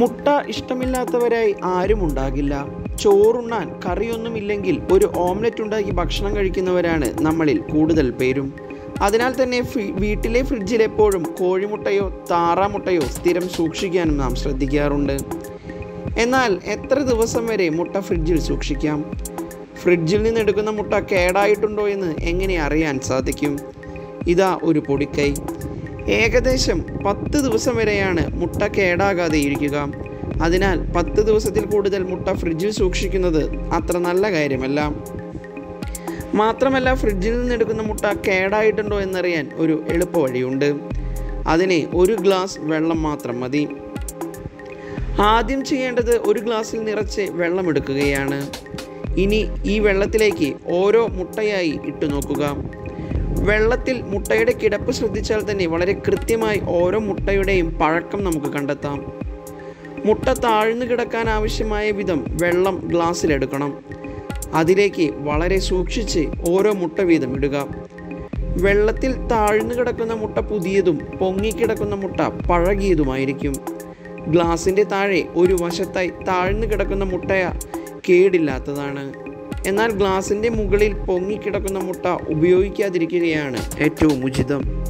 മുട്ട ഇഷ്ടമില്ലാത്തവരായി ആരും ഉണ്ടാകില്ല ചോറുണ്ണാൻ കറിയൊന്നുമില്ലെങ്കിൽ ഒരു ഓംലെറ്റ് ഉണ്ടാക്കി ഭക്ഷണം കഴിക്കുന്നവരാണ് നമ്മളിൽ കൂടുതൽ പേരും അതിനാൽ തന്നെ ഫ്രി- വീട്ടിലെ ഫ്രിഡ്ജിൽ എപ്പോഴും കോഴിമുട്ടയോ താറാമുട്ടയോ സ്ഥിരം സൂക്ഷിക്കാനും നാം ശ്രദ്ധിക്കാറുണ്ട് എന്നാൽ എത്ര ദിവസം വരെ മുട്ട ഫ്രിഡ്ജിൽ സൂക്ഷിക്കാം ഫ്രിഡ്ജിൽ നിന്ന് എടുക്കുന്ന മുട്ട കേടായിട്ടുണ്ടോ എന്ന് എങ്ങനെ അറിയാൻ സാധിക്കും ഇതാ ഒരു പൊടിക്കൈ ഏകദേശം പത്ത് ദിവസം വരെയാണ് മുട്ട കേടാകാതെ ഇരിക്കുക അതിനാൽ പത്ത് ദിവസത്തിൽ കൂടുതൽ മുട്ട ഫ്രിഡ്ജിൽ സൂക്ഷിക്കുന്നത് അത്ര നല്ല കാര്യമല്ല മാത്രമല്ല ഫ്രിഡ്ജിൽ നിന്ന് എടുക്കുന്ന മുട്ട കേടായിട്ടുണ്ടോ എന്നറിയാൻ ഒരു എളുപ്പ വഴിയുണ്ട് അതിന് ഒരു ഗ്ലാസ് വെള്ളം മാത്രം മതി ആദ്യം ചെയ്യേണ്ടത് ഒരു ഗ്ലാസ്സിൽ നിറച്ച് വെള്ളം എടുക്കുകയാണ് ഇനി ഈ വെള്ളത്തിലേക്ക് ഓരോ മുട്ടയായി ഇട്ടു നോക്കുക വെള്ളത്തിൽ മുട്ടയുടെ കിടപ്പ് ശ്രദ്ധിച്ചാൽ തന്നെ വളരെ കൃത്യമായി ഓരോ മുട്ടയുടെയും പഴക്കം നമുക്ക് കണ്ടെത്താം മുട്ട താഴ്ന്നു കിടക്കാൻ ആവശ്യമായ വിധം വെള്ളം ഗ്ലാസ്സിലെടുക്കണം അതിലേക്ക് വളരെ സൂക്ഷിച്ച് ഓരോ മുട്ട വീതം ഇടുക വെള്ളത്തിൽ താഴ്ന്നു കിടക്കുന്ന മുട്ട പുതിയതും പൊങ്ങിക്കിടക്കുന്ന മുട്ട പഴകിയതുമായിരിക്കും ഗ്ലാസിൻ്റെ താഴെ ഒരു വശത്തായി താഴ്ന്നു കിടക്കുന്ന മുട്ട കേടില്ലാത്തതാണ് എന്നാൽ ഗ്ലാസിൻ്റെ മുകളിൽ പൊങ്ങിക്കിടക്കുന്ന മുട്ട ഉപയോഗിക്കാതിരിക്കുകയാണ് ഏറ്റവും ഉചിതം